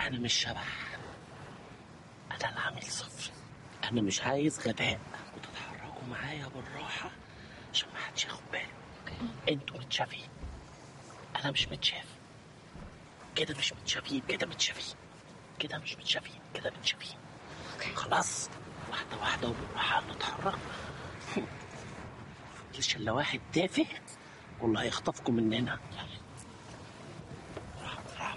انا مش شبح انا العميل صفر انا مش عايز غباء وتتحركوا معايا بالراحه عشان ما حدش ياخد باله انتوا متشافين انا مش متشاف كده مش متشافين كده متشافين كده مش متشافين كده متشافين خلاص واحده واحده وبالراحه نتحرك مفيش الا واحد تافه والله هيخطفكم مننا يلا بالراحة، بالراحة.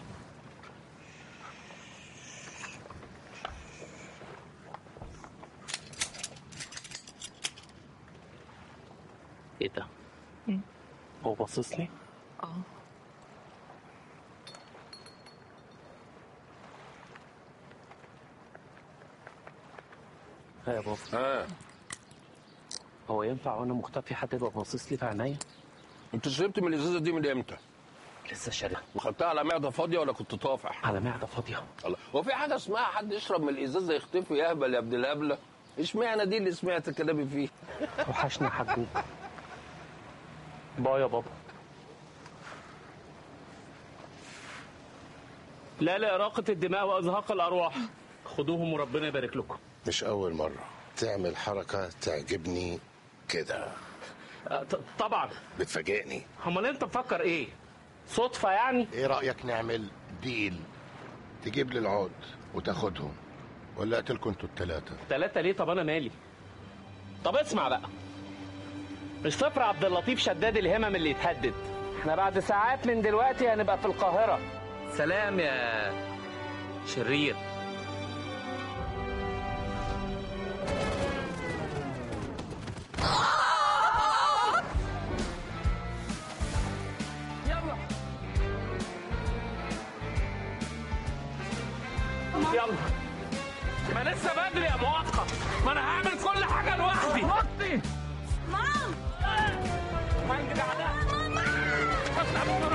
ايه ده؟ هو باصص لي؟ اه ها يا بابا ها هو ينفع وانا مختفي حد يبقى باصص لي في عينيا؟ انت شربت من الازازه دي من امتى؟ لسه شارع وخدتها على معده فاضيه ولا كنت طافح؟ على معده فاضيه الله هو في حاجه اسمها حد يشرب من الازازه يختفي يهبل يا ابن الهبله؟ اشمعنى دي اللي سمعت كلامي فيه؟ وحشني يا حجوج باي يا بابا لا لإراقة الدماء وإزهاق الأرواح خدوهم وربنا يبارك لكم مش أول مرة تعمل حركة تعجبني كده أه، ط- طبعا بتفاجئني امال انت مفكر ايه صدفه يعني ايه رأيك نعمل ديل تجيب لي العود وتاخدهم ولا اقتلكوا انتوا التلاتة ثلاثة ليه طب انا مالي طب اسمع بقى مش صفر عبد اللطيف شداد الهمم اللي يتهدد احنا بعد ساعات من دلوقتي هنبقى في القاهرة سلام يا شرير يلا ما لسه بدري يا موافقة ما انا هعمل كل حاجة لوحدي وقتي مام هنجد على اطلع بسرعة